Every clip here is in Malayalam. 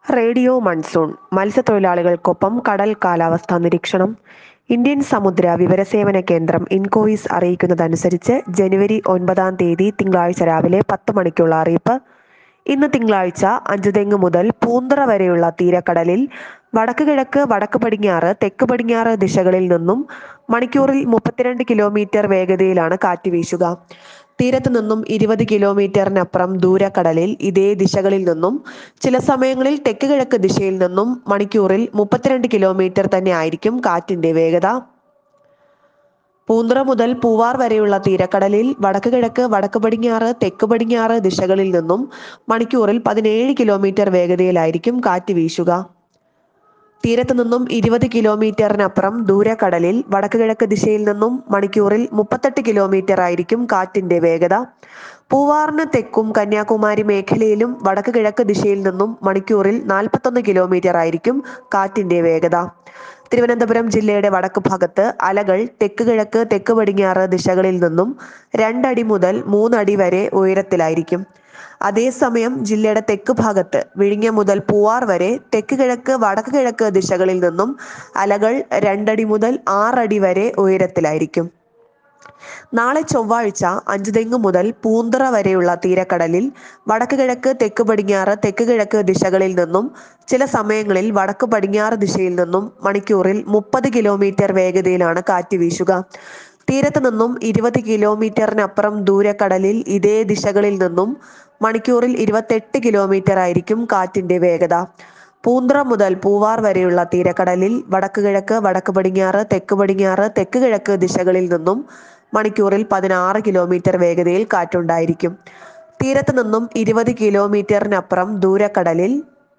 റേഡിയോ മൺസൂൺ മത്സ്യത്തൊഴിലാളികൾക്കൊപ്പം കടൽ കാലാവസ്ഥാ നിരീക്ഷണം ഇന്ത്യൻ സമുദ്ര വിവരസേവന കേന്ദ്രം ഇൻകോയിസ് അറിയിക്കുന്നതനുസരിച്ച് ജനുവരി ഒൻപതാം തീയതി തിങ്കളാഴ്ച രാവിലെ പത്ത് മണിക്കുള്ള അറിയിപ്പ് ഇന്ന് തിങ്കളാഴ്ച അഞ്ചുതെങ്ങ് മുതൽ പൂന്തറ വരെയുള്ള തീരക്കടലിൽ വടക്ക് കിഴക്ക് വടക്ക് പടിഞ്ഞാറ് തെക്ക് പടിഞ്ഞാറ് ദിശകളിൽ നിന്നും മണിക്കൂറിൽ മുപ്പത്തിരണ്ട് കിലോമീറ്റർ വേഗതയിലാണ് കാറ്റ് വീശുക തീരത്ത് നിന്നും ഇരുപത് കിലോമീറ്ററിനപ്പുറം ദൂരക്കടലിൽ ഇതേ ദിശകളിൽ നിന്നും ചില സമയങ്ങളിൽ തെക്ക് കിഴക്ക് ദിശയിൽ നിന്നും മണിക്കൂറിൽ മുപ്പത്തിരണ്ട് കിലോമീറ്റർ തന്നെ ആയിരിക്കും കാറ്റിന്റെ വേഗത പൂന്തുറ മുതൽ പൂവാർ വരെയുള്ള തീരക്കടലിൽ വടക്ക് കിഴക്ക് വടക്ക് പടിഞ്ഞാറ് തെക്ക് പടിഞ്ഞാറ് ദിശകളിൽ നിന്നും മണിക്കൂറിൽ പതിനേഴ് കിലോമീറ്റർ വേഗതയിലായിരിക്കും കാറ്റ് വീശുക തീരത്ത് നിന്നും ഇരുപത് കിലോമീറ്ററിനപ്പുറം ദൂരക്കടലിൽ വടക്ക് കിഴക്ക് ദിശയിൽ നിന്നും മണിക്കൂറിൽ മുപ്പത്തെട്ട് കിലോമീറ്റർ ആയിരിക്കും കാറ്റിന്റെ വേഗത പൂവാറിന് തെക്കും കന്യാകുമാരി മേഖലയിലും വടക്ക് കിഴക്ക് ദിശയിൽ നിന്നും മണിക്കൂറിൽ നാൽപ്പത്തൊന്ന് കിലോമീറ്റർ ആയിരിക്കും കാറ്റിന്റെ വേഗത തിരുവനന്തപുരം ജില്ലയുടെ വടക്ക് ഭാഗത്ത് അലകൾ തെക്ക് കിഴക്ക് തെക്ക് പടിഞ്ഞാറ് ദിശകളിൽ നിന്നും രണ്ടടി മുതൽ മൂന്നടി വരെ ഉയരത്തിലായിരിക്കും അതേസമയം ജില്ലയുടെ തെക്ക് ഭാഗത്ത് വിഴിഞ്ഞ മുതൽ പൂവാർ വരെ തെക്ക് കിഴക്ക് വടക്ക് കിഴക്ക് ദിശകളിൽ നിന്നും അലകൾ രണ്ടടി മുതൽ ആറടി വരെ ഉയരത്തിലായിരിക്കും നാളെ ചൊവ്വാഴ്ച അഞ്ചുതെങ്ങ് മുതൽ പൂന്തറ വരെയുള്ള തീരക്കടലിൽ വടക്ക് കിഴക്ക് തെക്ക് പടിഞ്ഞാറ് തെക്ക് കിഴക്ക് ദിശകളിൽ നിന്നും ചില സമയങ്ങളിൽ വടക്ക് പടിഞ്ഞാറ് ദിശയിൽ നിന്നും മണിക്കൂറിൽ മുപ്പത് കിലോമീറ്റർ വേഗതയിലാണ് കാറ്റ് വീശുക തീരത്ത് നിന്നും ഇരുപത് കിലോമീറ്ററിനപ്പുറം ദൂരക്കടലിൽ ഇതേ ദിശകളിൽ നിന്നും മണിക്കൂറിൽ ഇരുപത്തെട്ട് കിലോമീറ്റർ ആയിരിക്കും കാറ്റിന്റെ വേഗത പൂന്തറ മുതൽ പൂവാർ വരെയുള്ള തീരക്കടലിൽ വടക്ക് കിഴക്ക് വടക്ക് പടിഞ്ഞാറ് തെക്ക് പടിഞ്ഞാറ് തെക്ക് കിഴക്ക് ദിശകളിൽ നിന്നും മണിക്കൂറിൽ പതിനാറ് കിലോമീറ്റർ വേഗതയിൽ കാറ്റുണ്ടായിരിക്കും തീരത്ത് നിന്നും ഇരുപത് കിലോമീറ്ററിനപ്പുറം ദൂരക്കടലിൽ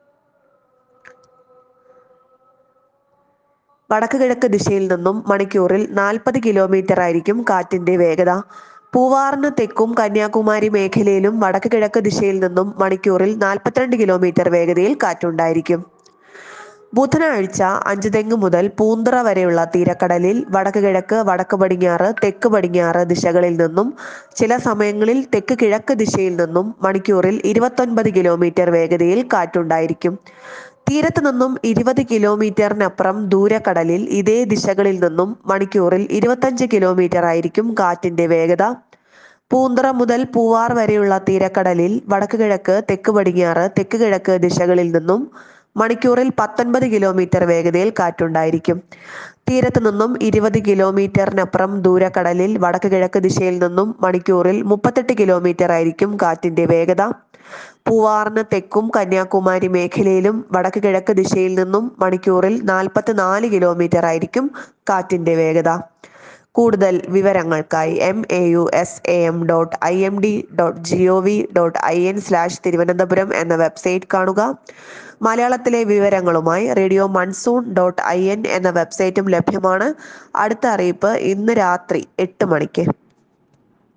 വടക്ക് കിഴക്ക് ദിശയിൽ നിന്നും മണിക്കൂറിൽ നാൽപ്പത് കിലോമീറ്റർ ആയിരിക്കും കാറ്റിന്റെ വേഗത പൂവാറിന് തെക്കും കന്യാകുമാരി മേഖലയിലും വടക്ക് കിഴക്ക് ദിശയിൽ നിന്നും മണിക്കൂറിൽ നാൽപ്പത്തിരണ്ട് കിലോമീറ്റർ വേഗതയിൽ കാറ്റുണ്ടായിരിക്കും ബുധനാഴ്ച അഞ്ചുതെങ്ങ് മുതൽ പൂന്തറ വരെയുള്ള തീരക്കടലിൽ വടക്ക് കിഴക്ക് വടക്ക് പടിഞ്ഞാറ് തെക്ക് പടിഞ്ഞാറ് ദിശകളിൽ നിന്നും ചില സമയങ്ങളിൽ തെക്ക് കിഴക്ക് ദിശയിൽ നിന്നും മണിക്കൂറിൽ ഇരുപത്തൊൻപത് കിലോമീറ്റർ വേഗതയിൽ കാറ്റുണ്ടായിരിക്കും തീരത്ത് നിന്നും ഇരുപത് കിലോമീറ്ററിനപ്പുറം ദൂരക്കടലിൽ ഇതേ ദിശകളിൽ നിന്നും മണിക്കൂറിൽ ഇരുപത്തഞ്ച് കിലോമീറ്റർ ആയിരിക്കും കാറ്റിന്റെ വേഗത പൂന്തറ മുതൽ പൂവാർ വരെയുള്ള തീരക്കടലിൽ വടക്ക് കിഴക്ക് തെക്ക് പടിഞ്ഞാറ് തെക്ക് കിഴക്ക് ദിശകളിൽ നിന്നും മണിക്കൂറിൽ പത്തൊൻപത് കിലോമീറ്റർ വേഗതയിൽ കാറ്റുണ്ടായിരിക്കും തീരത്ത് നിന്നും ഇരുപത് കിലോമീറ്ററിനപ്പുറം ദൂരക്കടലിൽ വടക്ക് കിഴക്ക് ദിശയിൽ നിന്നും മണിക്കൂറിൽ മുപ്പത്തെട്ട് കിലോമീറ്റർ ആയിരിക്കും കാറ്റിന്റെ വേഗത പൂവാറിന് തെക്കും കന്യാകുമാരി മേഖലയിലും വടക്ക് കിഴക്ക് ദിശയിൽ നിന്നും മണിക്കൂറിൽ നാൽപ്പത്തി നാല് കിലോമീറ്റർ ആയിരിക്കും കാറ്റിന്റെ വേഗത കൂടുതൽ വിവരങ്ങൾക്കായി M A U S A M dot I M D dot G O V dot I N slash Thiruvananthapuram എന്ന വെബ്സൈറ്റ് കാണുക മലയാളത്തിലെ വിവരങ്ങളുമായി radio monsoon dot I N എന്ന വെബ്സൈറ്റും ലഭ്യമാണ് അടുത്ത അറിയിപ്പ് ഇന്ന് രാത്രി എട്ട് മണിക്ക്